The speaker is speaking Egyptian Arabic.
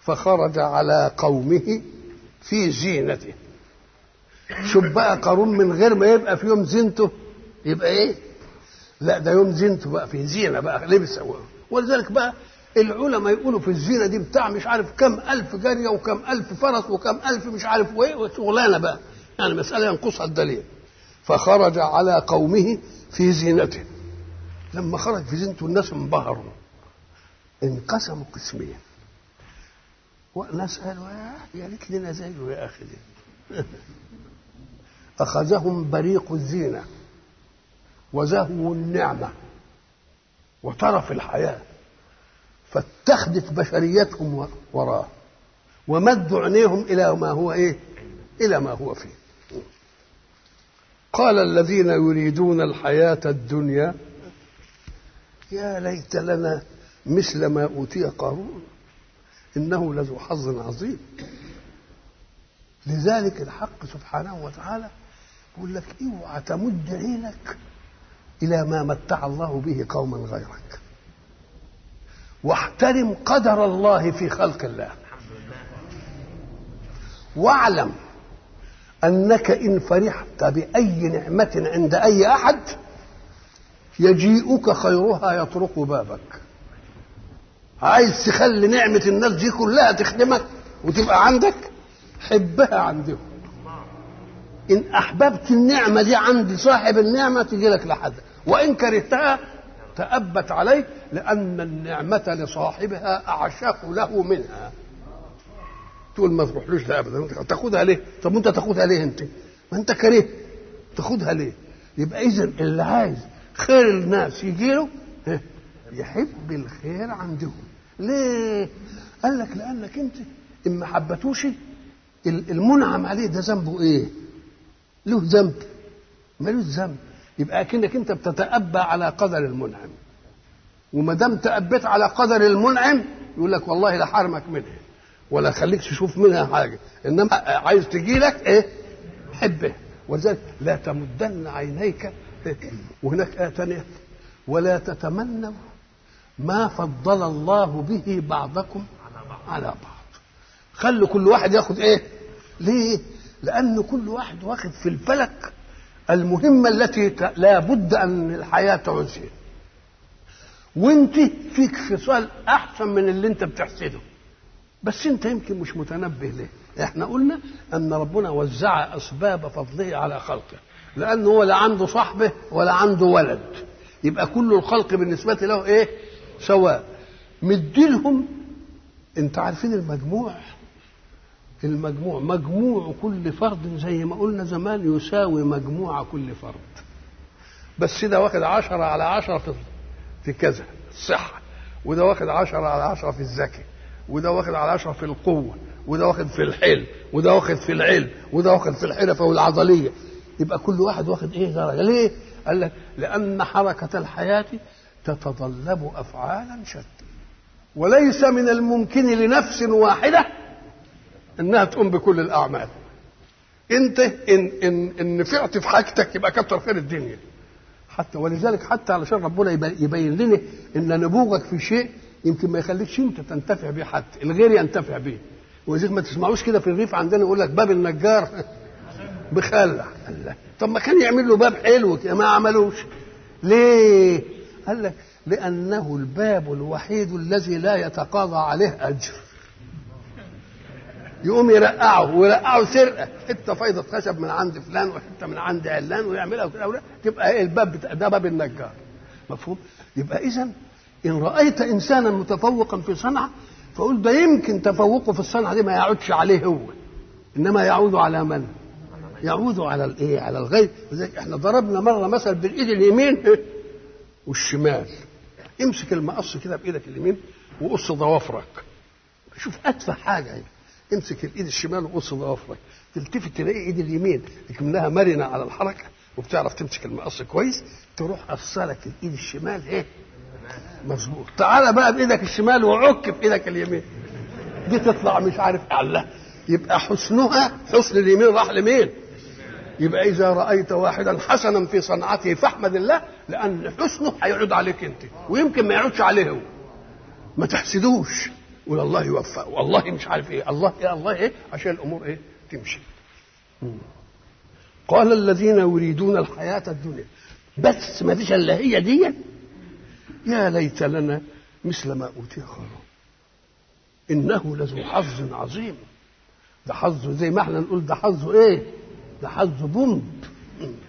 فخرج على قومه في زينته شوف بقى قارون من غير ما يبقى في يوم زينته يبقى ايه لا ده يوم زينته بقى في زينه بقى لبس ولذلك بقى العلماء يقولوا في الزينه دي بتاع مش عارف كم الف جاريه وكم الف فرس وكم الف مش عارف وايه وشغلانه بقى يعني مساله ينقصها الدليل فخرج على قومه في زينته لما خرج في زينته الناس انبهروا انقسموا قسمين وناس قالوا يا يا ريت لنا زيه يا اخي دي اخذهم بريق الزينه وزهو النعمه وترف الحياه فاتخذت بشريتهم وراه ومدوا عينيهم الى ما هو ايه الى ما هو فيه قال الذين يريدون الحياه الدنيا يا ليت لنا مثل ما اوتي قارون انه لذو حظ عظيم لذلك الحق سبحانه وتعالى يقول لك اوعى تمد عينك الى ما متع الله به قوما غيرك واحترم قدر الله في خلق الله واعلم انك ان فرحت باي نعمه عند اي احد يجيئك خيرها يطرق بابك عايز تخلي نعمه الناس دي كلها تخدمك وتبقى عندك حبها عندهم ان احببت النعمه دي عند صاحب النعمه تجي لك لحد وان كرهتها تأبت عليه لأن النعمة لصاحبها أعشق له منها تقول ما تروحلوش ده أبدا تاخدها ليه؟ طب وأنت تاخدها ليه أنت؟ ما أنت كريه تاخدها ليه؟ يبقى إذا اللي عايز خير الناس يجي له يحب الخير عندهم ليه؟ قال لك لأنك أنت إن ما حبتوش المنعم عليه ده ذنبه إيه؟ له ذنب ملوش ذنب يبقى اكنك انت بتتأبى على قدر المنعم وما دام تأبيت على قدر المنعم يقول لك والله لا حرمك منها ولا خليك تشوف منها حاجه انما عايز تجي لك ايه حبه ولذلك لا تمدن عينيك وهناك آية ثانية ولا تتمنوا ما فضل الله به بعضكم على بعض خلوا كل واحد ياخد ايه ليه لأن كل واحد واخد في الفلك المهمة التي لا بد أن الحياة تعوزها وانت فيك خصال أحسن من اللي انت بتحسده بس انت يمكن مش متنبه ليه احنا قلنا أن ربنا وزع أسباب فضله على خلقه لأنه هو لا عنده صحبه ولا عنده ولد يبقى كل الخلق بالنسبة له ايه سواء مديلهم انت عارفين المجموع المجموع مجموع كل فرد زي ما قلنا زمان يساوي مجموع كل فرد بس ده واخد عشرة على عشرة في, في كذا الصحة وده واخد عشرة على عشرة في الذكاء وده واخد على عشرة في القوة وده واخد في الحلم وده واخد في العلم وده واخد في الحرفة والعضلية يبقى كل واحد واخد ايه درجة ليه؟ قال لك لأن حركة الحياة تتطلب أفعالا شتى وليس من الممكن لنفس واحدة انها تقوم بكل الاعمال انت ان ان ان نفعت في حاجتك يبقى كتر خير الدنيا حتى ولذلك حتى علشان ربنا يبين لنا ان نبوغك في شيء يمكن ما يخليكش انت تنتفع بيه حتى الغير ينتفع بيه ولذلك ما تسمعوش كده في الريف عندنا يقول لك باب النجار بخلع الله طب ما كان يعمل له باب حلو كده ما عملوش ليه قال لك لانه الباب الوحيد الذي لا يتقاضى عليه اجر يقوم يرقعه ويرقعه سرقه حته فايضه خشب من عند فلان وحته من عند علان ويعملها وكده تبقى ايه الباب بتاع ده باب النجار مفهوم يبقى اذا ان رايت انسانا متفوقا في صنعه فقول ده يمكن تفوقه في الصنعه دي ما يعودش عليه هو انما يعود على من يعود على الايه على الغير لذلك احنا ضربنا مره مثل بالايد اليمين والشمال امسك المقص كده بايدك اليمين وقص ضوافرك شوف اتفه حاجه يعني. امسك الايد الشمال وقص ضوافرك تلتفت تلاقي ايد اليمين لكنها مرنه على الحركه وبتعرف تمسك المقص كويس تروح قصلك الايد الشمال ايه مظبوط تعالى بقى بايدك الشمال وعك بايدك اليمين دي تطلع مش عارف الله يبقى حسنها حسن اليمين راح لمين يبقى اذا رايت واحدا حسنا في صنعته فاحمد الله لان حسنه هيعود عليك انت ويمكن ما يعودش عليه هو ما تحسدوش يقول الله يوفقه والله مش عارف ايه الله ايه الله ايه عشان الامور ايه تمشي قال الذين يريدون الحياة الدنيا بس ما فيش الا هي دي يا ليت لنا مثل ما اوتي قارون انه لذو حظ عظيم ده حظه زي ما احنا نقول ده حظه ايه ده حظه بومب